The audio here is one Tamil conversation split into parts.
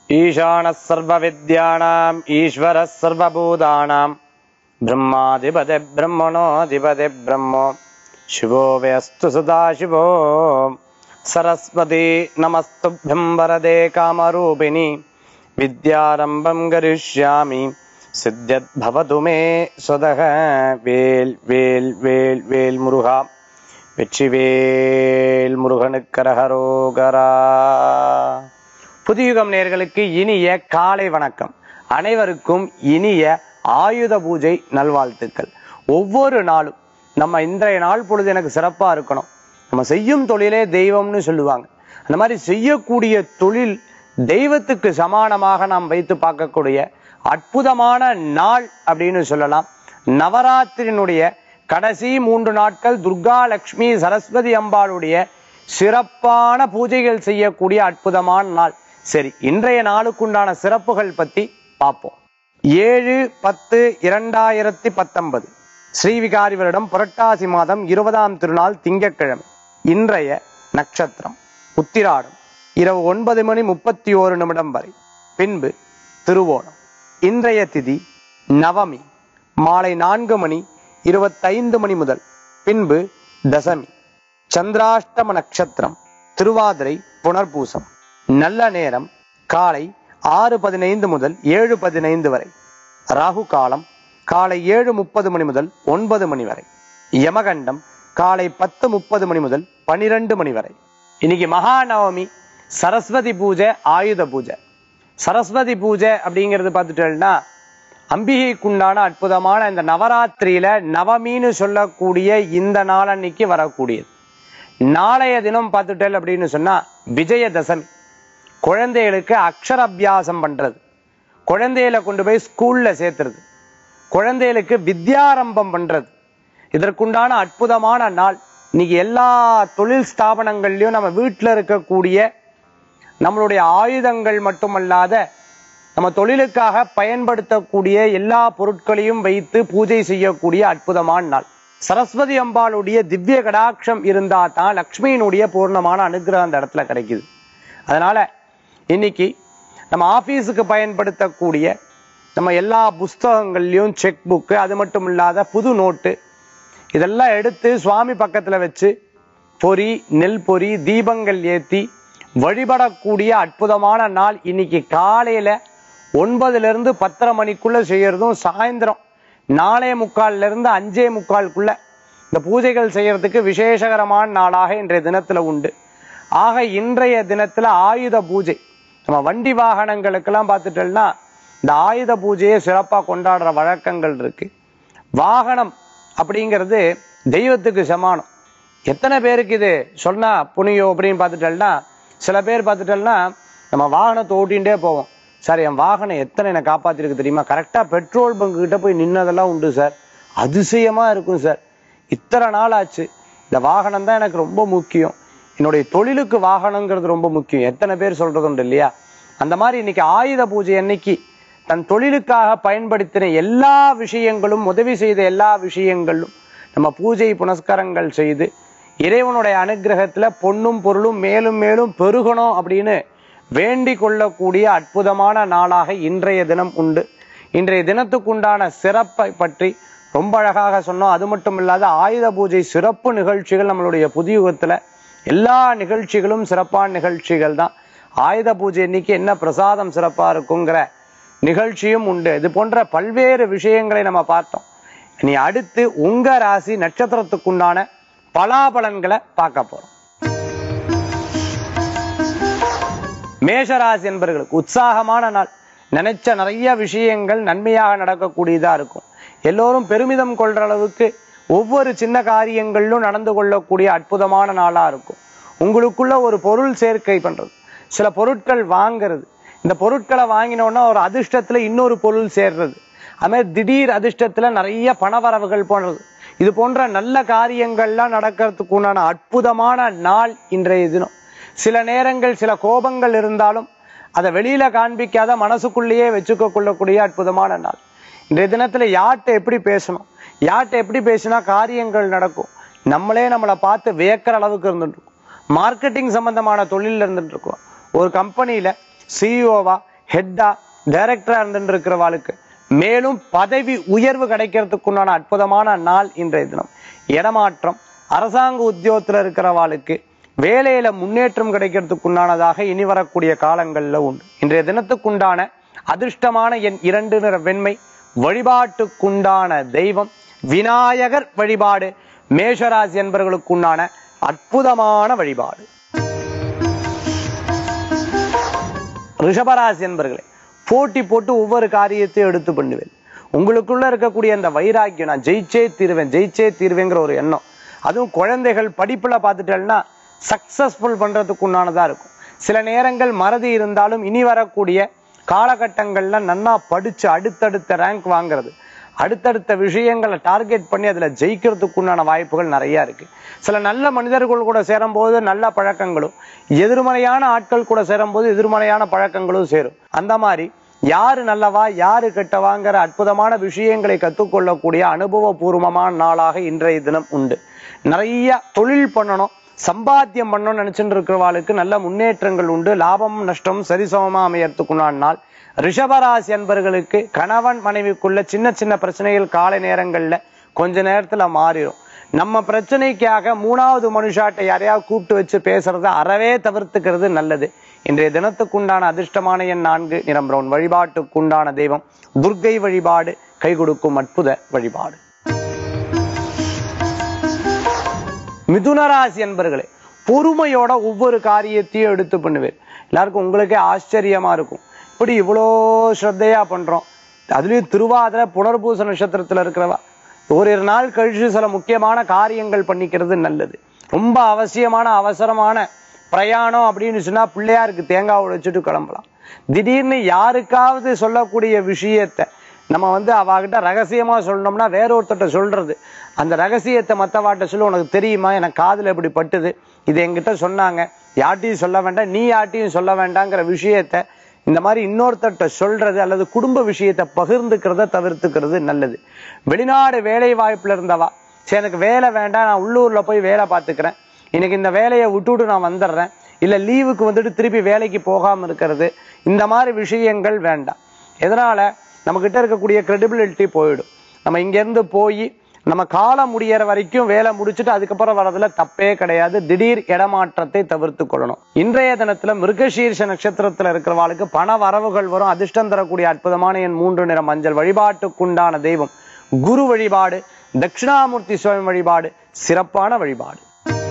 ईशानः सर्वविद्यानाम् ईश्वरः सर्वभूतानाम् ब्रह्माधिपति ब्रह्मणोऽधिपति ब्रह्मो शिवो व्यस्तु सदा शिवो सरस्वती नमस्तुभ्यं वरदे कामरूपिणि विद्यारम्भं करिष्यामि सिद्ध्यद्भवतु मे स्वतः வேல் வேல் வேல் வேல் முருகா வெற்றிவேல் முருகனுக்கரகரோகரா புதியுகம் நேர்களுக்கு இனிய காலை வணக்கம் அனைவருக்கும் இனிய ஆயுத பூஜை நல்வாழ்த்துக்கள் ஒவ்வொரு நாளும் நம்ம இன்றைய நாள் பொழுது எனக்கு சிறப்பா இருக்கணும் நம்ம செய்யும் தொழிலே தெய்வம்னு சொல்லுவாங்க அந்த மாதிரி செய்யக்கூடிய தொழில் தெய்வத்துக்கு சமானமாக நாம் வைத்து பார்க்கக்கூடிய அற்புதமான நாள் அப்படின்னு சொல்லலாம் நவராத்திரியினுடைய கடைசி மூன்று நாட்கள் துர்கா லட்சுமி சரஸ்வதி அம்பாளுடைய சிறப்பான பூஜைகள் செய்யக்கூடிய அற்புதமான நாள் சரி இன்றைய நாளுக்குண்டான சிறப்புகள் பத்தி பார்ப்போம் ஏழு பத்து இரண்டாயிரத்தி பத்தொன்பது ஸ்ரீவிகாரி வருடம் புரட்டாசி மாதம் இருபதாம் திருநாள் திங்கட்கிழமை இன்றைய நட்சத்திரம் உத்திராடம் இரவு ஒன்பது மணி முப்பத்தி ஓரு நிமிடம் வரை பின்பு திருவோணம் இன்றைய திதி நவமி மாலை நான்கு மணி இருபத்தைந்து மணி முதல் பின்பு தசமி சந்திராஷ்டம நட்சத்திரம் திருவாதிரை புனர்பூசம் நல்ல நேரம் காலை ஆறு பதினைந்து முதல் ஏழு பதினைந்து வரை ராகு காலம் காலை ஏழு முப்பது மணி முதல் ஒன்பது மணி வரை யமகண்டம் காலை பத்து முப்பது மணி முதல் பனிரெண்டு மணி வரை இன்னைக்கு மகாநவமி சரஸ்வதி பூஜை ஆயுத பூஜை சரஸ்வதி பூஜை அப்படிங்கிறது பார்த்துட்டோம்னா அம்பிகைக்குண்டான அற்புதமான இந்த நவராத்திரியில நவமின்னு சொல்லக்கூடிய இந்த நாளன்னைக்கு வரக்கூடியது நாளைய தினம் பார்த்துட்டல் அப்படின்னு சொன்னா விஜயதசமி குழந்தைகளுக்கு அக்ஷர அபியாசம் பண்றது குழந்தைகளை கொண்டு போய் ஸ்கூல்ல சேர்த்துறது குழந்தைகளுக்கு வித்யாரம்பம் பண்றது இதற்குண்டான அற்புதமான நாள் இன்னைக்கு எல்லா தொழில் ஸ்தாபனங்கள்லயும் நம்ம வீட்டில் இருக்கக்கூடிய நம்மளுடைய ஆயுதங்கள் மட்டுமல்லாத நம்ம தொழிலுக்காக பயன்படுத்தக்கூடிய எல்லா பொருட்களையும் வைத்து பூஜை செய்யக்கூடிய அற்புதமான நாள் சரஸ்வதி அம்பாளுடைய திவ்ய கடாட்சம் இருந்தா தான் லக்ஷ்மியினுடைய பூர்ணமான அனுகிரகம் அந்த இடத்துல கிடைக்குது அதனால இன்னைக்கு நம்ம ஆபீஸுக்கு பயன்படுத்தக்கூடிய நம்ம எல்லா புஸ்தகங்கள்லயும் செக் புக்கு அது மட்டும் இல்லாத புது நோட்டு இதெல்லாம் எடுத்து சுவாமி பக்கத்துல வச்சு பொறி நெல் பொறி தீபங்கள் ஏத்தி வழிபடக்கூடிய அற்புதமான நாள் இன்னைக்கு காலையில ஒன்பதுல இருந்து பத்தரை மணிக்குள்ள செய்யறதும் சாயந்தரம் நாலே முக்கால்ல இருந்து அஞ்சே முக்காலுக்குள்ள இந்த பூஜைகள் செய்யறதுக்கு விசேஷகரமான நாளாக இன்றைய தினத்துல உண்டு ஆக இன்றைய தினத்துல ஆயுத பூஜை நம்ம வண்டி வாகனங்களுக்கெல்லாம் பார்த்துட்டோம்னா இந்த ஆயுத பூஜையை சிறப்பா கொண்டாடுற வழக்கங்கள் இருக்கு வாகனம் அப்படிங்கிறது தெய்வத்துக்கு சமானம் எத்தனை பேருக்கு இது சொன்னா புனியோ அப்படின்னு பார்த்துட்டோம்னா சில பேர் பார்த்துட்டோம்னா நம்ம வாகனத்தை ஓட்டிகிட்டே போவோம் சார் என் வாகனம் எத்தனை என்னை காப்பாத்திருக்கு தெரியுமா கரெக்டா பெட்ரோல் பங்க் கிட்ட போய் நின்னதெல்லாம் உண்டு சார் அதிசயமா இருக்கும் சார் இத்தனை நாள் ஆச்சு இந்த வாகனம் தான் எனக்கு ரொம்ப முக்கியம் என்னுடைய தொழிலுக்கு வாகனங்கிறது ரொம்ப முக்கியம் எத்தனை பேர் சொல்றது உண்டு இல்லையா அந்த மாதிரி இன்னைக்கு ஆயுத பூஜை அன்னைக்கு தன் தொழிலுக்காக பயன்படுத்தின எல்லா விஷயங்களும் உதவி செய்த எல்லா விஷயங்களும் நம்ம பூஜை புனஸ்காரங்கள் செய்து இறைவனுடைய அனுகிரகத்துல பொன்னும் பொருளும் மேலும் மேலும் பெருகணும் அப்படின்னு வேண்டிக் கொள்ளக்கூடிய அற்புதமான நாளாக இன்றைய தினம் உண்டு இன்றைய தினத்துக்குண்டான சிறப்பை பற்றி ரொம்ப அழகாக சொன்னோம் அது மட்டும் இல்லாத ஆயுத பூஜை சிறப்பு நிகழ்ச்சிகள் நம்மளுடைய புதியுகத்துல எல்லா நிகழ்ச்சிகளும் சிறப்பான நிகழ்ச்சிகள் தான் ஆயுத பூஜை இன்னைக்கு என்ன பிரசாதம் சிறப்பா இருக்குங்கிற நிகழ்ச்சியும் உண்டு இது போன்ற பல்வேறு விஷயங்களை நம்ம பார்த்தோம் இனி அடுத்து உங்க ராசி நட்சத்திரத்துக்குண்டான பலாபலன்களை பார்க்க போறோம் மேஷராசி என்பவர்களுக்கு உற்சாகமான நாள் நினைச்ச நிறைய விஷயங்கள் நன்மையாக நடக்கக்கூடியதா இருக்கும் எல்லோரும் பெருமிதம் கொள்ற அளவுக்கு ஒவ்வொரு சின்ன காரியங்களிலும் நடந்து கொள்ளக்கூடிய அற்புதமான நாளா இருக்கும் உங்களுக்குள்ள ஒரு பொருள் சேர்க்கை பண்றது சில பொருட்கள் வாங்குறது இந்த பொருட்களை வாங்கினோன்னா ஒரு அதிர்ஷ்டத்துல இன்னொரு பொருள் சேர்றது அது மாதிரி திடீர் அதிர்ஷ்டத்துல நிறைய பணவரவுகள் போன்றது இது போன்ற நல்ல காரியங்கள்லாம் நடக்கிறதுக்கு உண்டான அற்புதமான நாள் இன்றைய தினம் சில நேரங்கள் சில கோபங்கள் இருந்தாலும் அதை வெளியில காண்பிக்காத மனசுக்குள்ளேயே வச்சுக்க கொள்ளக்கூடிய அற்புதமான நாள் இன்றைய தினத்துல யார்கிட்ட எப்படி பேசணும் யார்கிட்ட எப்படி பேசினா காரியங்கள் நடக்கும் நம்மளே நம்மளை பார்த்து வியக்கிற அளவுக்கு இருந்துட்டு இருக்கோம் மார்க்கெட்டிங் சம்பந்தமான தொழில் இருந்துட்டு இருக்கோம் ஒரு கம்பெனியில சிஇஓவா ஹெட்டா டைரக்டரா இருந்துட்டு இருக்கிறவாளுக்கு மேலும் பதவி உயர்வு கிடைக்கிறதுக்குண்டான அற்புதமான நாள் இன்றைய தினம் இடமாற்றம் அரசாங்க உத்தியோகத்துல இருக்கிறவாளுக்கு வேலையில முன்னேற்றம் கிடைக்கிறதுக்குண்டானதாக இனி வரக்கூடிய காலங்கள்ல உண்டு இன்றைய தினத்துக்குண்டான அதிர்ஷ்டமான என் இரண்டு நிற வெண்மை வழிபாட்டுக்குண்டான தெய்வம் விநாயகர் வழிபாடு மேஷராசி என்பவர்களுக்குண்டான அற்புதமான வழிபாடு ரிஷபராசி என்பர்களே போட்டி போட்டு ஒவ்வொரு காரியத்தையும் எடுத்து பண்ணுவேன் உங்களுக்குள்ள இருக்கக்கூடிய அந்த வைராக்கியம் நான் ஜெயிச்சே தீருவேன் ஜெயிச்சே தீருவேங்கிற ஒரு எண்ணம் அதுவும் குழந்தைகள் படிப்புல பார்த்துட்டேன்னா சக்சஸ்ஃபுல் பண்றதுக்கு உண்டானதா இருக்கும் சில நேரங்கள் மறதி இருந்தாலும் இனி வரக்கூடிய காலகட்டங்கள்ல நன்னா படிச்சு அடுத்தடுத்த ரேங்க் வாங்குறது அடுத்தடுத்த விஷயங்களை டார்கெட் பண்ணி அதுல ஜெயிக்கிறதுக்கு உண்டான வாய்ப்புகள் நிறைய இருக்கு சில நல்ல மனிதர்கள் கூட சேரும்போது நல்ல பழக்கங்களும் எதிர்மறையான ஆட்கள் கூட சேரும்போது எதிர்மறையான பழக்கங்களும் சேரும் அந்த மாதிரி யாரு நல்லவா யாரு கெட்டவாங்கிற அற்புதமான விஷயங்களை கத்துக்கொள்ளக்கூடிய அனுபவபூர்வமான நாளாக இன்றைய தினம் உண்டு நிறைய தொழில் பண்ணணும் சம்பாத்தியம் பண்ணணும்னு நினைச்சுட்டு இருக்கிறவாளுக்கு நல்ல முன்னேற்றங்கள் உண்டு லாபம் நஷ்டம் சரிசமமா அமையறதுக்குண்டான நாள் ரிஷபராசி அன்பர்களுக்கு கணவன் மனைவிக்குள்ள சின்ன சின்ன பிரச்சனைகள் காலை நேரங்கள்ல கொஞ்ச நேரத்துல மாறிடும் நம்ம பிரச்சனைக்காக மூணாவது மனுஷாட்டை யாரையாவது கூப்பிட்டு வச்சு பேசுறத அறவே தவிர்த்துக்கிறது நல்லது இன்றைய தினத்துக்குண்டான அதிர்ஷ்டமான எண் நான்கு நிறம் பிரவுன் வழிபாட்டுக்குண்டான தெய்வம் துர்க்கை வழிபாடு கை கொடுக்கும் அற்புத வழிபாடு மிதுனராசி என்பர்களே பொறுமையோட ஒவ்வொரு காரியத்தையும் எடுத்து பண்ணுவேன் எல்லாருக்கும் உங்களுக்கே ஆச்சரியமா இருக்கும் இப்படி இவ்வளோ ஸ்ரத்தையா பண்றோம் அதுலயும் திருவாதிரை புனர்பூச நட்சத்திரத்துல இருக்கிறவா ஓரிரு நாள் கழிச்சு சில முக்கியமான காரியங்கள் பண்ணிக்கிறது நல்லது ரொம்ப அவசியமான அவசரமான பிரயாணம் அப்படின்னு சொன்னா பிள்ளையாருக்கு தேங்காய் உடைச்சிட்டு கிளம்பலாம் திடீர்னு யாருக்காவது சொல்லக்கூடிய விஷயத்தை நம்ம வந்து அவகிட்ட ரகசியமா சொல்லணும்னா வேற ஒருத்தட்ட சொல்றது அந்த ரகசியத்தை மத்தவாட்ட சொல்ல உனக்கு தெரியுமா எனக்கு காதுல இப்படி பட்டுது இது என்கிட்ட சொன்னாங்க யார்ட்டையும் சொல்ல வேண்டாம் நீ யார்ட்டையும் சொல்ல வேண்டாங்கிற விஷயத்த இந்த மாதிரி இன்னொருத்தட்ட சொல்றது அல்லது குடும்ப விஷயத்தை பகிர்ந்துக்கிறத தவிர்த்துக்கிறது நல்லது வெளிநாடு வேலை வாய்ப்புல இருந்தவா சரி எனக்கு வேலை வேண்டாம் நான் உள்ளூர்ல போய் வேலை பார்த்துக்கிறேன் இன்னைக்கு இந்த வேலையை விட்டுட்டு நான் வந்துடுறேன் இல்ல லீவுக்கு வந்துட்டு திருப்பி வேலைக்கு போகாம இருக்கிறது இந்த மாதிரி விஷயங்கள் வேண்டாம் எதனால நம்ம கிட்ட இருக்கக்கூடிய கிரெடிபிலிட்டி போயிடும் நம்ம இங்க இருந்து போய் நம்ம காலம் முடியற வரைக்கும் வேலை முடிச்சுட்டு அதுக்கப்புறம் வர்றதுல தப்பே கிடையாது திடீர் இடமாற்றத்தை தவிர்த்து கொள்ளணும் இன்றைய தினத்துல மிருகசீர்ஷ நட்சத்திரத்துல இருக்கிறவாளுக்கு பண வரவுகள் வரும் அதிர்ஷ்டம் தரக்கூடிய அற்புதமான என் மூன்று நிற மஞ்சள் வழிபாட்டுக்குண்டான தெய்வம் குரு வழிபாடு தட்சிணாமூர்த்தி சுவாமி வழிபாடு சிறப்பான வழிபாடு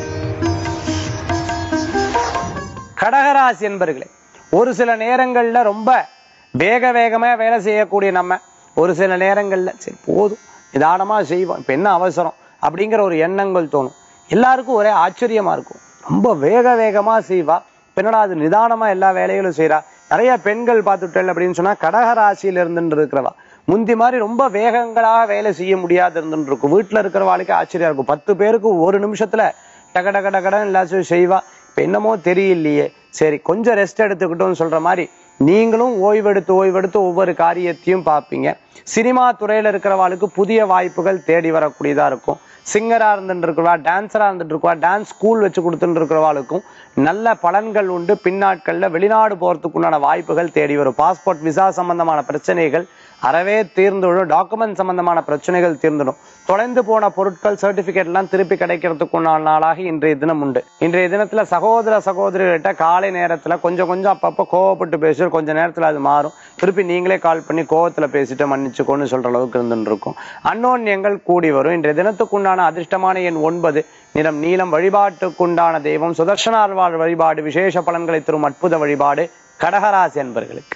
கடகராசி என்பர்களே ஒரு சில நேரங்கள்ல ரொம்ப வேக வேகமா வேலை செய்யக்கூடிய நம்ம ஒரு சில நேரங்கள்ல சரி போதும் நிதானமா செய்வோம் இப்ப என்ன அவசரம் அப்படிங்கிற ஒரு எண்ணங்கள் தோணும் எல்லாருக்கும் ஒரே ஆச்சரியமா இருக்கும் ரொம்ப வேக வேகமா செய்வா இப்ப என்னடா அது நிதானமா எல்லா வேலைகளும் செய்றா நிறைய பெண்கள் பார்த்துட்டல் அப்படின்னு சொன்னா கடக ராசியில இருந்துட்டு இருக்கிறவா முந்தி மாதிரி ரொம்ப வேகங்களாக வேலை செய்ய முடியாது இருந்துட்டு இருக்கும் வீட்டுல இருக்கிறவாளுக்கு ஆச்சரியம் இருக்கும் பத்து பேருக்கு ஒரு நிமிஷத்துல டக டக டகடன் எல்லாத்தையும் செய்வா இப்ப என்னமோ தெரியலையே சரி கொஞ்சம் ரெஸ்ட் எடுத்துக்கிட்டோம்னு சொல்ற மாதிரி நீங்களும் ஓய்வெடுத்து ஓய்வெடுத்து ஒவ்வொரு காரியத்தையும் பார்ப்பீங்க சினிமா துறையில இருக்கிறவாளுக்கு புதிய வாய்ப்புகள் தேடி வரக்கூடியதா இருக்கும் சிங்கரா இருந்துட்டு இருக்கிறவா டான்சரா இருந்துட்டு இருக்கவா டான்ஸ் ஸ்கூல் வச்சு கொடுத்துட்டு இருக்கிறவாளுக்கும் நல்ல பலன்கள் உண்டு பின்னாட்கள்ல வெளிநாடு போறதுக்குண்டான வாய்ப்புகள் தேடி வரும் பாஸ்போர்ட் விசா சம்பந்தமான பிரச்சனைகள் அறவே தீர்ந்துவிடும் டாக்குமெண்ட் சம்பந்தமான பிரச்சனைகள் தீர்ந்துடும் தொலைந்து போன பொருட்கள் சர்டிபிகேட் எல்லாம் திருப்பி கிடைக்கிறதுக்குண்டான நாளாக இன்றைய தினம் உண்டு இன்றைய தினத்துல சகோதர சகோதரிகிட்ட காலை நேரத்துல கொஞ்சம் கொஞ்சம் அப்பப்போ கோவப்பட்டு பேசுவோம் கொஞ்ச நேரத்துல அது மாறும் திருப்பி நீங்களே கால் பண்ணி கோவத்துல பேசிட்டு மன்னிச்சுக்கோன்னு சொல்ற அளவுக்கு இருந்துட்டு இருக்கும் அன்னோன்யங்கள் கூடி வரும் இன்றைய தினத்துக்குண்டான அதிர்ஷ்டமான எண் ஒன்பது நிறம் நீளம் வழிபாட்டுக்குண்டான தெய்வம் சுதர்ஷனார்வாள் வழிபாடு விசேஷ பலன்களை தரும் அற்புத வழிபாடு கடகராசி என்பர்களுக்கு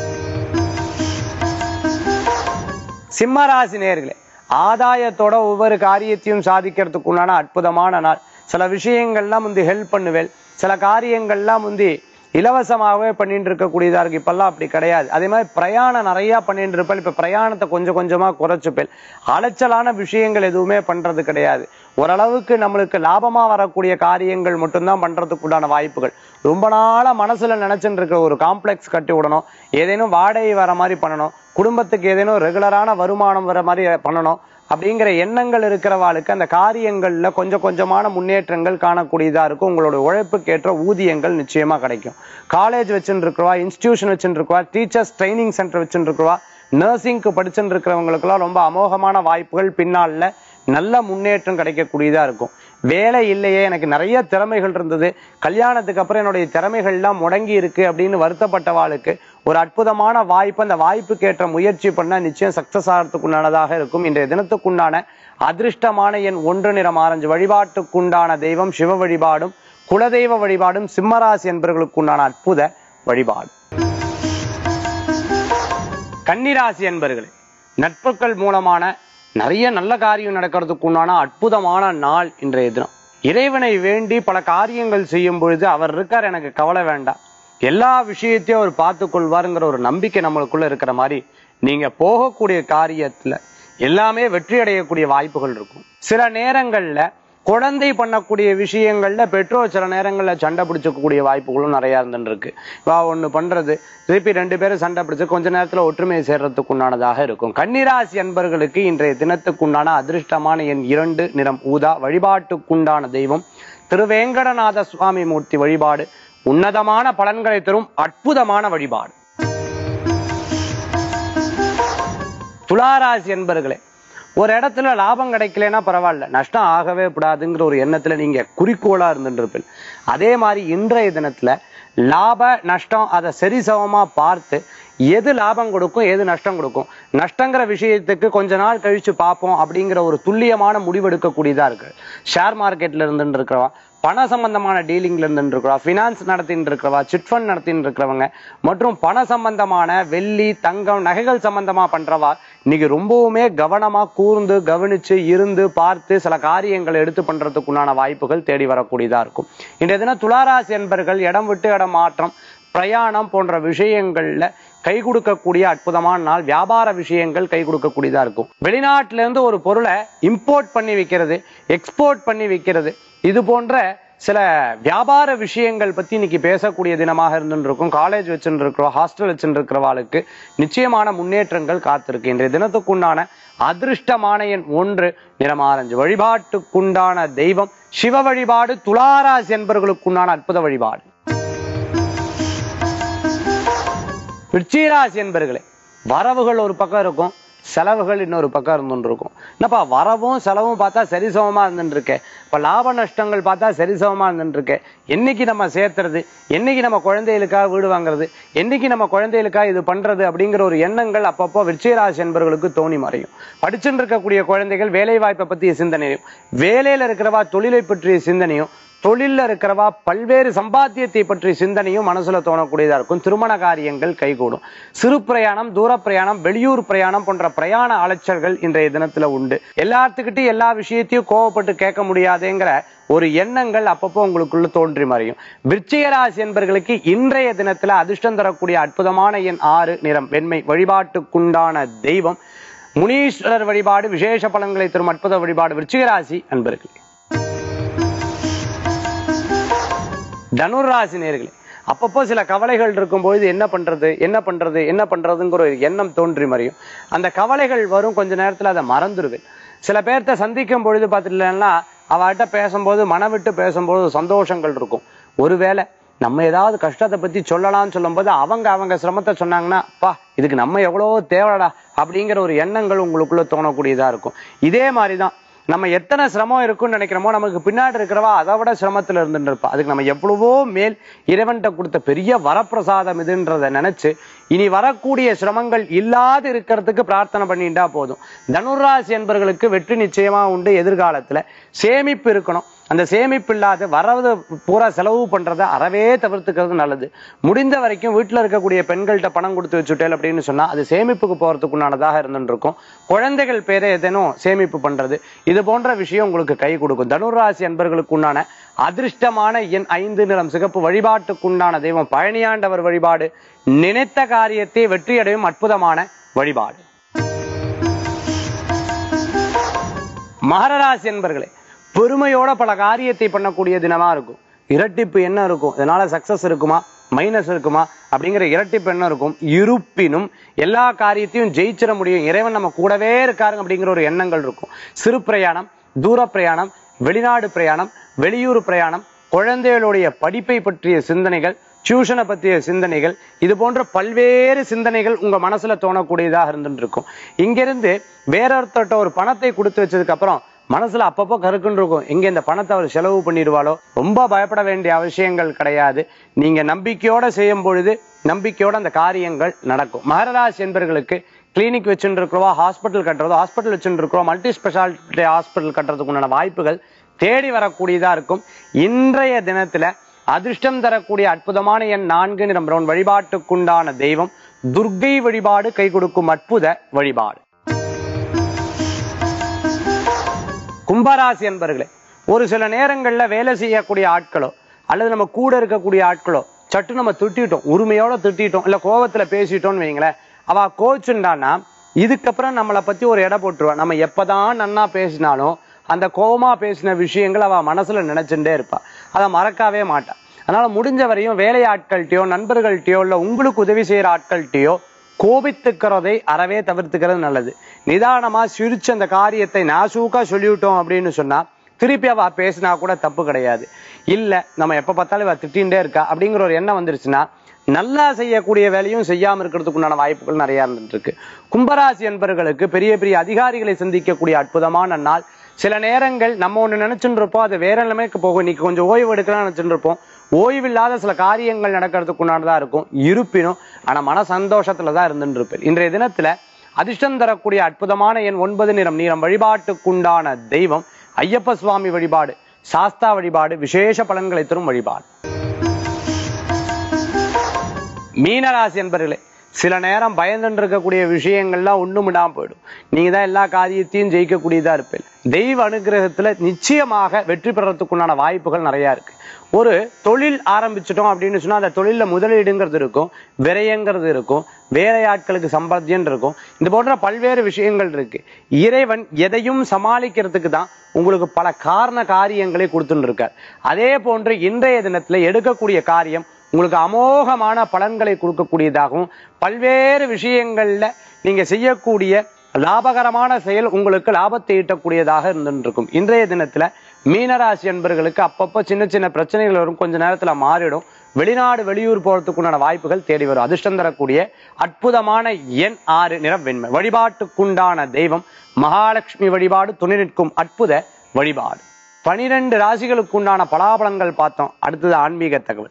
சிம்மராசி நேர்களே ஆதாயத்தோட ஒவ்வொரு காரியத்தையும் சாதிக்கிறதுக்கு உண்டான அற்புதமான நாள் சில விஷயங்கள்லாம் முந்தி ஹெல்ப் பண்ணுவேன் சில காரியங்கள்லாம் முந்தி இலவசமாகவே பண்ணிட்டு இருக்கக்கூடியதா இருக்கு இப்பெல்லாம் அப்படி கிடையாது அதே மாதிரி பிரயாணம் நிறைய பண்ணிட்டு இருப்பேன் இப்ப பிரயாணத்தை கொஞ்சம் கொஞ்சமா குறைச்சுப்பேன் அலைச்சலான விஷயங்கள் எதுவுமே பண்றது கிடையாது ஓரளவுக்கு நம்மளுக்கு லாபமா வரக்கூடிய காரியங்கள் மட்டும்தான் பண்றதுக்கு உண்டான வாய்ப்புகள் ரொம்ப நாளா மனசுல நினைச்சுட்டு இருக்க ஒரு காம்ப்ளெக்ஸ் கட்டி விடணும் ஏதேனும் வாடகை வர மாதிரி பண்ணணும் குடும்பத்துக்கு ஏதேனும் ரெகுலரான வருமானம் வர மாதிரி பண்ணணும் அப்படிங்கிற எண்ணங்கள் இருக்கிறவாளுக்கு அந்த காரியங்கள்ல கொஞ்சம் கொஞ்சமான முன்னேற்றங்கள் காணக்கூடியதா இருக்கும் உங்களோட உழைப்புக்கேற்ற ஊதியங்கள் நிச்சயமா கிடைக்கும் காலேஜ் வச்சுட்டு இருக்கிறவா இன்ஸ்டிடியூஷன் வச்சுட்டு இருக்கவா டீச்சர்ஸ் ட்ரைனிங் சென்டர் வச்சுட்டு இருக்கிறவா நர்சிங்க்கு படிச்சுட்டு இருக்கிறவங்களுக்கெல்லாம் ரொம்ப அமோகமான வாய்ப்புகள் பின்னால நல்ல முன்னேற்றம் கிடைக்கக்கூடியதா இருக்கும் வேலை இல்லையே எனக்கு நிறைய திறமைகள் இருந்தது கல்யாணத்துக்கு அப்புறம் என்னுடைய திறமைகள் எல்லாம் முடங்கி இருக்கு அப்படின்னு வருத்தப்பட்டவாளுக்கு ஒரு அற்புதமான வாய்ப்பு அந்த வாய்ப்புக்கு ஏற்ற முயற்சி பண்ணா நிச்சயம் சக்சஸ் ஆகிறதுக்குண்டானதாக இருக்கும் இன்றைய தினத்துக்குண்டான அதிர்ஷ்டமான எண் ஒன்று நிறம் ஆரஞ்சு வழிபாட்டுக்குண்டான தெய்வம் சிவ வழிபாடும் குலதெய்வ வழிபாடும் சிம்மராசி என்பவர்களுக்குண்டான அற்புத வழிபாடு கன்னிராசி என்பர்களே நட்புகள் மூலமான நிறைய நல்ல காரியம் நடக்கிறதுக்கு உண்டான அற்புதமான நாள் இன்றைய தினம் இறைவனை வேண்டி பல காரியங்கள் செய்யும் பொழுது அவர் இருக்கார் எனக்கு கவலை வேண்டாம் எல்லா விஷயத்தையும் அவர் பார்த்து கொள்வாருங்கிற ஒரு நம்பிக்கை நம்மளுக்குள்ள இருக்கிற மாதிரி நீங்க போகக்கூடிய காரியத்துல எல்லாமே வெற்றி அடையக்கூடிய வாய்ப்புகள் இருக்கும் சில நேரங்கள்ல குழந்தை பண்ணக்கூடிய விஷயங்கள்ல பெற்றோர் சில நேரங்கள்ல சண்டை பிடிச்சக்கூடிய வாய்ப்புகளும் நிறைய இருந்துட்டு இருக்கு வா ஒண்ணு பண்றது திருப்பி ரெண்டு பேரும் சண்டை பிடிச்சு கொஞ்ச நேரத்துல ஒற்றுமை சேர்றதுக்கு உண்டானதாக இருக்கும் கன்னிராசி அன்பர்களுக்கு இன்றைய தினத்துக்குண்டான அதிர்ஷ்டமான எண் இரண்டு நிறம் ஊதா வழிபாட்டுக்குண்டான தெய்வம் திருவேங்கடநாத சுவாமி மூர்த்தி வழிபாடு உன்னதமான பலன்களை தரும் அற்புதமான வழிபாடு துளாராசி என்பர்களே ஒரு இடத்துல லாபம் கிடைக்கலன்னா பரவாயில்ல நஷ்டம் ஆகவே கூடாதுங்கிற ஒரு எண்ணத்துல நீங்க குறிக்கோளா இருந்துருப்பீங்க அதே மாதிரி இன்றைய தினத்துல லாப நஷ்டம் அதை சரிசமமா பார்த்து எது லாபம் கொடுக்கும் எது நஷ்டம் கொடுக்கும் நஷ்டங்கிற விஷயத்துக்கு கொஞ்ச நாள் கழிச்சு பார்ப்போம் அப்படிங்கிற ஒரு துல்லியமான முடிவு எடுக்கக்கூடியதா இருக்கு ஷேர் மார்க்கெட்ல இருந்துட்டு இருக்கிறவா பண சம்பந்தமான டீலிங்ல இருந்துட்டு இருக்கிறவா பினான்ஸ் நடத்திட்டு இருக்கிறவா சிட் ஃபண்ட் நடத்திட்டு இருக்கிறவங்க மற்றும் பண சம்பந்தமான வெள்ளி தங்கம் நகைகள் சம்பந்தமா பண்றவா இன்னைக்கு ரொம்பவுமே கவனமா கூர்ந்து கவனிச்சு இருந்து பார்த்து சில காரியங்களை எடுத்து பண்றதுக்குண்டான வாய்ப்புகள் தேடி வரக்கூடியதா இருக்கும் இன்றைய தினம் துளாராசி என்பர்கள் இடம் விட்டு இடம் மாற்றம் பிரயாணம் போன்ற விஷயங்கள்ல கை கொடுக்கக்கூடிய அற்புதமான நாள் வியாபார விஷயங்கள் கை கொடுக்கக்கூடியதா இருக்கும் வெளிநாட்டுல இருந்து ஒரு பொருளை இம்போர்ட் பண்ணி விற்கிறது எக்ஸ்போர்ட் பண்ணி விற்கிறது இது போன்ற சில வியாபார விஷயங்கள் பத்தி இன்னைக்கு பேசக்கூடிய தினமாக இருந்துட்டு இருக்கும் காலேஜ் வச்சுட்டு இருக்கிறோம் ஹாஸ்டல் வச்சுட்டு இருக்கிறவாளுக்கு நிச்சயமான முன்னேற்றங்கள் காத்திருக்கு இன்றைய தினத்துக்குண்டான அதிர்ஷ்டமான எண் ஒன்று நிறமாரஞ்சு வழிபாட்டுக்குண்டான தெய்வம் சிவ வழிபாடு துளாராசி என்பவர்களுக்குண்டான அற்புத வழிபாடு விருச்சிகராசி என்பர்களே வரவுகள் ஒரு பக்கம் இருக்கும் செலவுகள் இன்னொரு பக்கம் இருந்துட்டு இருக்கும் என்னப்பா வரவும் செலவும் பார்த்தா சரிசமமா இருந்துட்டு இருக்கே இப்ப லாப நஷ்டங்கள் பார்த்தா சரிசமமா இருந்துட்டு இருக்கே என்னைக்கு நம்ம சேர்த்துறது என்னைக்கு நம்ம குழந்தைகளுக்காக வீடு வாங்குறது என்னைக்கு நம்ம குழந்தைகளுக்காக இது பண்றது அப்படிங்கிற ஒரு எண்ணங்கள் அப்பப்போ விருச்சிகராசி என்பவர்களுக்கு தோணி மறையும் படிச்சுட்டு இருக்கக்கூடிய குழந்தைகள் வேலை வாய்ப்பை பற்றிய சிந்தனையும் வேலையில இருக்கிறவா தொழிலை பற்றிய சிந்தனையும் தொழில்ல இருக்கிறவா பல்வேறு சம்பாத்தியத்தை பற்றிய சிந்தனையும் மனசுல தோணக்கூடியதா இருக்கும் திருமண காரியங்கள் கைகூடும் சிறு பிரயாணம் தூர பிரயாணம் வெளியூர் பிரயாணம் போன்ற பிரயாண அலைச்சல்கள் இன்றைய தினத்துல உண்டு எல்லாத்துக்கிட்டையும் எல்லா விஷயத்தையும் கோவப்பட்டு கேட்க முடியாதுங்கிற ஒரு எண்ணங்கள் அப்பப்போ உங்களுக்குள்ள தோன்றி மறையும் விருச்சிக ராசி என்பர்களுக்கு இன்றைய தினத்துல அதிர்ஷ்டம் தரக்கூடிய அற்புதமான எண் ஆறு நிறம் வெண்மை வழிபாட்டுக்குண்டான தெய்வம் முனீஸ்வரர் வழிபாடு விசேஷ பலன்களை தரும் அற்புத வழிபாடு விருச்சிக ராசி அன்பர்களே தனுராசி நேர்களே அப்பப்போ சில கவலைகள் இருக்கும்பொழுது என்ன பண்றது என்ன பண்றது என்ன பண்றதுங்கிற ஒரு எண்ணம் தோன்றி மறையும் அந்த கவலைகள் வரும் கொஞ்ச நேரத்துல அதை மறந்துடுவேன் சில பேர்த்த சந்திக்கும் பொழுது பார்த்துட்டேன்னா அவகிட்ட பேசும்போது மனம் விட்டு பேசும்போது சந்தோஷங்கள் இருக்கும் ஒருவேளை நம்ம ஏதாவது கஷ்டத்தை பத்தி சொல்லலாம்னு சொல்லும்போது அவங்க அவங்க சிரமத்தை சொன்னாங்கன்னா பா இதுக்கு நம்ம எவ்வளவோ தேவைடா அப்படிங்கிற ஒரு எண்ணங்கள் உங்களுக்குள்ள தோணக்கூடியதா இருக்கும் இதே மாதிரிதான் நம்ம எத்தனை சிரமம் இருக்கும்னு நினைக்கிறோமோ நமக்கு பின்னாடி இருக்கிறவா அதை விட சிரமத்துல இருந்துட்டு இருப்பா அதுக்கு நம்ம எவ்வளவோ மேல் இறைவன்கிட்ட கொடுத்த பெரிய வரப்பிரசாதம் இதுன்றதை நினைச்சு இனி வரக்கூடிய சிரமங்கள் இல்லாது இருக்கிறதுக்கு பிரார்த்தனை பண்ணிட்டா போதும் தனுராசி என்பவர்களுக்கு வெற்றி நிச்சயமா உண்டு எதிர்காலத்துல சேமிப்பு இருக்கணும் அந்த சேமிப்பு இல்லாத வரது பூரா செலவு பண்றதை அறவே தவிர்த்துக்கிறது நல்லது முடிந்த வரைக்கும் வீட்டுல இருக்கக்கூடிய பெண்கள்கிட்ட பணம் கொடுத்து வச்சுட்டேன் அப்படின்னு சொன்னா அது சேமிப்புக்கு போறதுக்குண்டானதாக இருந்துட்டு இருக்கும் குழந்தைகள் பேரை ஏதேனும் சேமிப்பு பண்றது இது போன்ற விஷயம் உங்களுக்கு கை கொடுக்கும் தனுராசி அன்பர்களுக்கு உண்டான அதிர்ஷ்டமான எண் ஐந்து நிறம் சிகப்பு வழிபாட்டுக்குண்டான தெய்வம் பழனியாண்டவர் வழிபாடு நினைத்த காரியத்தை வெற்றியடையும் அற்புதமான வழிபாடு மகரராசி என்பர்களே பெருமையோட பல காரியத்தை பண்ணக்கூடிய தினமா இருக்கும் இரட்டிப்பு என்ன இருக்கும் இதனால சக்சஸ் இருக்குமா மைனஸ் இருக்குமா அப்படிங்கிற இரட்டிப்பு எண்ணம் இருக்கும் இருப்பினும் எல்லா காரியத்தையும் ஜெயிச்சிட முடியும் இறைவன் நம்ம கூடவே இருக்காருங்க அப்படிங்கிற ஒரு எண்ணங்கள் இருக்கும் சிறு பிரயாணம் தூர பிரயாணம் வெளிநாடு பிரயாணம் வெளியூர் பிரயாணம் குழந்தைகளுடைய படிப்பை பற்றிய சிந்தனைகள் டியூஷனை பற்றிய சிந்தனைகள் இது போன்ற பல்வேறு சிந்தனைகள் உங்க மனசுல தோணக்கூடியதாக இருந்துட்டு இருக்கும் இங்கிருந்து வேற ஒருத்தர்ட்ட ஒரு பணத்தை கொடுத்து வச்சதுக்கு அப்புறம் மனசுல அப்பப்போ கருக்குன்னு இருக்கும் எங்க இந்த பணத்தை அவர் செலவு பண்ணிடுவாளோ ரொம்ப பயப்பட வேண்டிய அவசியங்கள் கிடையாது நீங்க நம்பிக்கையோட செய்யும் பொழுது நம்பிக்கையோட அந்த காரியங்கள் நடக்கும் மகராஜ் என்பர்களுக்கு கிளினிக் வச்சுட்டு இருக்கிறோம் ஹாஸ்பிட்டல் கட்டுறதோ ஹாஸ்பிட்டல் வச்சுட்டு இருக்கிறோம் மல்டி ஸ்பெஷாலிட்டி ஹாஸ்பிட்டல் கட்டுறதுக்கு உண்டான வாய்ப்புகள் தேடி வரக்கூடியதா இருக்கும் இன்றைய தினத்துல அதிர்ஷ்டம் தரக்கூடிய அற்புதமான எண் நான்கு நிறம் பிரவுன் வழிபாட்டுக்குண்டான தெய்வம் துர்க்கை வழிபாடு கை கொடுக்கும் அற்புத வழிபாடு கும்பராசி என்பர்களே ஒரு சில நேரங்கள்ல வேலை செய்யக்கூடிய ஆட்களோ அல்லது நம்ம கூட இருக்கக்கூடிய ஆட்களோ சட்டு நம்ம திட்டிட்டோம் உரிமையோட திட்டிட்டோம் இல்ல கோவத்துல பேசிட்டோம்னு வைங்களேன் அவ கோச்சுண்டானா இதுக்கப்புறம் நம்மளை பத்தி ஒரு எடை போட்டுருவா நம்ம எப்பதான் நன்னா பேசினாலும் அந்த கோவமா பேசின விஷயங்கள் அவ மனசுல நினைச்சுட்டே இருப்பா அதை மறக்கவே மாட்டா அதனால முடிஞ்ச வரையும் வேலையாட்கள்கிட்டயோ நண்பர்கள்ட்டயோ இல்ல உங்களுக்கு உதவி செய்யற ஆட்கள்கிட்டயோ கோபித்துக்கிறதை அறவே தவிர்த்துக்கிறது நல்லது நிதானமா சிரிச்சு அந்த காரியத்தை நாசூக்கா சொல்லிவிட்டோம் அப்படின்னு சொன்னா திருப்பி அவ பேசினா கூட தப்பு கிடையாது இல்ல நம்ம எப்ப பார்த்தாலும் இவ திட்டின்டே இருக்கா அப்படிங்கிற ஒரு எண்ணம் வந்துருச்சுன்னா நல்லா செய்யக்கூடிய வேலையும் செய்யாம இருக்கிறதுக்கு உண்டான வாய்ப்புகள் நிறைய இருந்துட்டு இருக்கு கும்பராசி என்பவர்களுக்கு பெரிய பெரிய அதிகாரிகளை சந்திக்கக்கூடிய அற்புதமான நாள் சில நேரங்கள் நம்ம ஒண்ணு நினைச்சுட்டு இருப்போம் அது வேற நிலைமைக்கு போகும் இன்னைக்கு கொஞ்சம் ஓய்வு எடுக்கலாம் நினைச்சுட்டு இருப்போம் ஓய்வில்லாத சில காரியங்கள் நடக்கிறதுக்கு உண்டானதா இருக்கும் இருப்பினும் ஆனா மன சந்தோஷத்துல தான் இருந்துட்டு இருப்பேன் இன்றைய தினத்துல அதிர்ஷ்டம் தரக்கூடிய அற்புதமான எண் ஒன்பது நிறம் நீரம் வழிபாட்டுக்குண்டான தெய்வம் ஐயப்ப சுவாமி வழிபாடு சாஸ்தா வழிபாடு விசேஷ பலன்களை தரும் வழிபாடு மீனராசி என்பர்களே சில நேரம் பயந்துட்டு இருக்கக்கூடிய விஷயங்கள்லாம் ஒண்ணும் விடாம போயிடும் நீங்க தான் எல்லா காரியத்தையும் ஜெயிக்கக்கூடியதா இருப்பேன் தெய்வ அனுகிரகத்துல நிச்சயமாக வெற்றி பெறறதுக்குண்டான வாய்ப்புகள் நிறைய இருக்கு ஒரு தொழில் ஆரம்பிச்சிட்டோம் அப்படின்னு சொன்னா அந்த தொழில்ல முதலீடுங்கிறது இருக்கும் விரயங்கிறது இருக்கும் வேலையாட்களுக்கு சம்பாத்தியம் இருக்கும் இது போன்ற பல்வேறு விஷயங்கள் இருக்கு இறைவன் எதையும் சமாளிக்கிறதுக்கு தான் உங்களுக்கு பல காரண காரியங்களை கொடுத்துட்டு இருக்கார் அதே போன்று இன்றைய தினத்துல எடுக்கக்கூடிய காரியம் உங்களுக்கு அமோகமான பலன்களை கொடுக்கக்கூடியதாகவும் பல்வேறு விஷயங்கள்ல நீங்க செய்யக்கூடிய லாபகரமான செயல் உங்களுக்கு லாபத்தை ஈட்டக்கூடியதாக இருந்துட்டு இருக்கும் இன்றைய தினத்துல மீனராசி என்பர்களுக்கு அப்பப்போ சின்ன சின்ன பிரச்சனைகள் வரும் கொஞ்ச நேரத்துல மாறிடும் வெளிநாடு வெளியூர் போறதுக்குண்டான வாய்ப்புகள் தேடி வரும் அதிர்ஷ்டம் தரக்கூடிய அற்புதமான எண் ஆறு நிறம் வெண்மை வழிபாட்டுக்குண்டான தெய்வம் மகாலட்சுமி வழிபாடு துணை நிற்கும் அற்புத வழிபாடு பனிரெண்டு ராசிகளுக்கு உண்டான பலாபலன்கள் பார்த்தோம் அடுத்தது ஆன்மீக தகவல்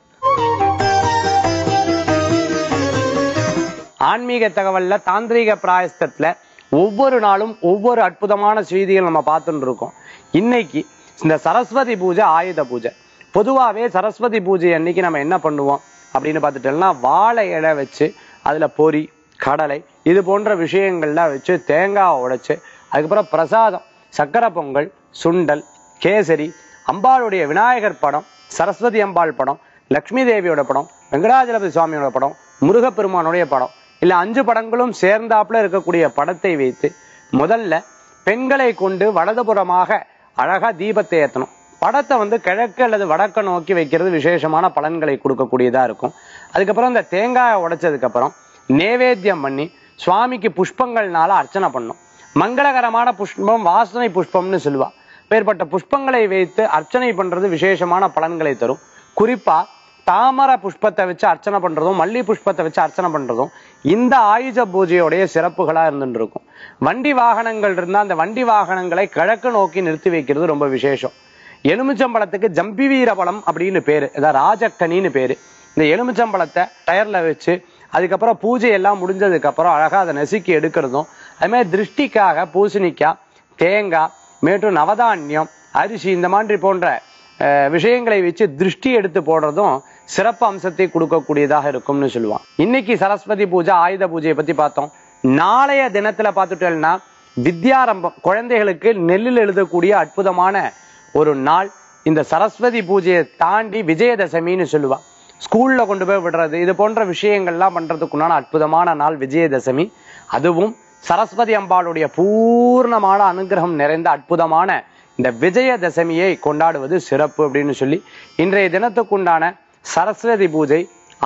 ஆன்மீக தகவல்ல தாந்திரீக பிராயஸ்தத்துல ஒவ்வொரு நாளும் ஒவ்வொரு அற்புதமான செய்திகள் நம்ம பார்த்துட்டு இருக்கோம் இன்னைக்கு இந்த சரஸ்வதி பூஜை ஆயுத பூஜை பொதுவாகவே சரஸ்வதி பூஜை அன்னைக்கு நம்ம என்ன பண்ணுவோம் அப்படின்னு பார்த்துட்டோம்னா வாழை இலை வச்சு அதுல பொரி கடலை இது போன்ற விஷயங்கள்லாம் வச்சு தேங்காய் உடைச்சு அதுக்கப்புறம் பிரசாதம் சக்கரை பொங்கல் சுண்டல் கேசரி அம்பாளுடைய விநாயகர் படம் சரஸ்வதி அம்பாள் படம் லக்ஷ்மி தேவியோட படம் வெங்கடாஜலபதி சுவாமியோட படம் முருகப்பெருமானுடைய படம் இல்ல அஞ்சு படங்களும் சேர்ந்தாப்புல இருக்கக்கூடிய படத்தை வைத்து முதல்ல பெண்களை கொண்டு வலதுபுறமாக அழகா தீபத்தை ஏத்தணும் படத்தை வந்து கிழக்கு அல்லது வடக்க நோக்கி வைக்கிறது விசேஷமான பலன்களை கொடுக்கக்கூடியதா இருக்கும் அதுக்கப்புறம் இந்த தேங்காயை உடைச்சதுக்கு அப்புறம் நேவேத்தியம் பண்ணி சுவாமிக்கு புஷ்பங்கள்னால அர்ச்சனை பண்ணும் மங்களகரமான புஷ்பம் வாசனை புஷ்பம்னு சொல்லுவா பேர்பட்ட புஷ்பங்களை வைத்து அர்ச்சனை பண்றது விசேஷமான பலன்களை தரும் குறிப்பா தாமரை புஷ்பத்தை வச்சு அர்ச்சனை பண்றதும் மல்லி புஷ்பத்தை வச்சு அர்ச்சனை பண்றதும் இந்த ஆயுத பூஜையுடைய சிறப்புகளா இருந்துட்டு இருக்கும் வண்டி வாகனங்கள் இருந்தா அந்த வண்டி வாகனங்களை கிழக்கு நோக்கி நிறுத்தி வைக்கிறது ரொம்ப விசேஷம் எலுமிச்சம்பழத்துக்கு ஜம்பி வீரபலம் அப்படின்னு பேரு அதாவது ராஜக்கனின்னு பேரு இந்த எலுமிச்சம்பழத்தை டயர்ல வச்சு அதுக்கப்புறம் பூஜை எல்லாம் முடிஞ்சதுக்கு அப்புறம் அழகா அதை நசுக்கி எடுக்கிறதும் அது மாதிரி திருஷ்டிக்காக பூசணிக்காய் தேங்காய் மேட்டும் நவதானியம் அரிசி இந்த மாதிரி போன்ற அஹ், விஷயங்களை வச்சு திருஷ்டி எடுத்து போடுறதும் சிறப்பு அம்சத்தை கொடுக்கக்கூடியதாக இருக்கும்னு சொல்லுவான் இன்னைக்கு சரஸ்வதி பூஜை ஆயுத பூஜையை பத்தி பார்த்தோம் நாளைய தினத்துல பார்த்துட்டோம்னா வித்யாரம்பம் குழந்தைகளுக்கு நெல்லில் எழுதக்கூடிய அற்புதமான ஒரு நாள் இந்த சரஸ்வதி பூஜையை தாண்டி விஜயதசமின்னு சொல்லுவா ஸ்கூல்ல கொண்டு போய் விடுறது இது போன்ற விஷயங்கள்லாம் பண்றதுக்குண்டான அற்புதமான நாள் விஜயதசமி அதுவும் சரஸ்வதி அம்பாளுடைய பூர்ணமான அனுகிரகம் நிறைந்த அற்புதமான இந்த விஜயதசமியை கொண்டாடுவது சிறப்பு அப்படின்னு சொல்லி இன்றைய தினத்துக்குண்டான சரஸ்வதி பூஜை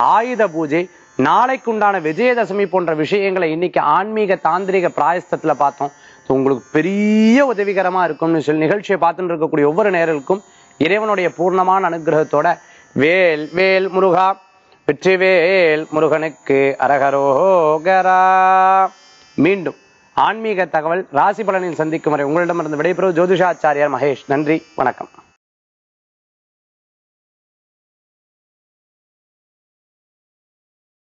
ஆயுத பூஜை நாளைக்குண்டான விஜயதசமி போன்ற விஷயங்களை இன்னைக்கு ஆன்மீக தாந்திரிக பிராயஸ்தத்துல பார்த்தோம் So, உங்களுக்கு பெரிய உதவிகரமா இருக்கும்னு சொல்லி நிகழ்ச்சியை பார்த்துட்டு இருக்கக்கூடிய ஒவ்வொரு நேரலுக்கும் இறைவனுடைய பூர்ணமான அனுகிரகத்தோட வேல் வேல் முருகா வெற்றிவேல் முருகனுக்கு அரகரோகரா மீண்டும் ஆன்மீக தகவல் ராசி பலனில் சந்திக்கும் வரை உங்களிடமிருந்து விடைபெறுவது ஜோதிஷாச்சாரியார் மகேஷ் நன்றி வணக்கம்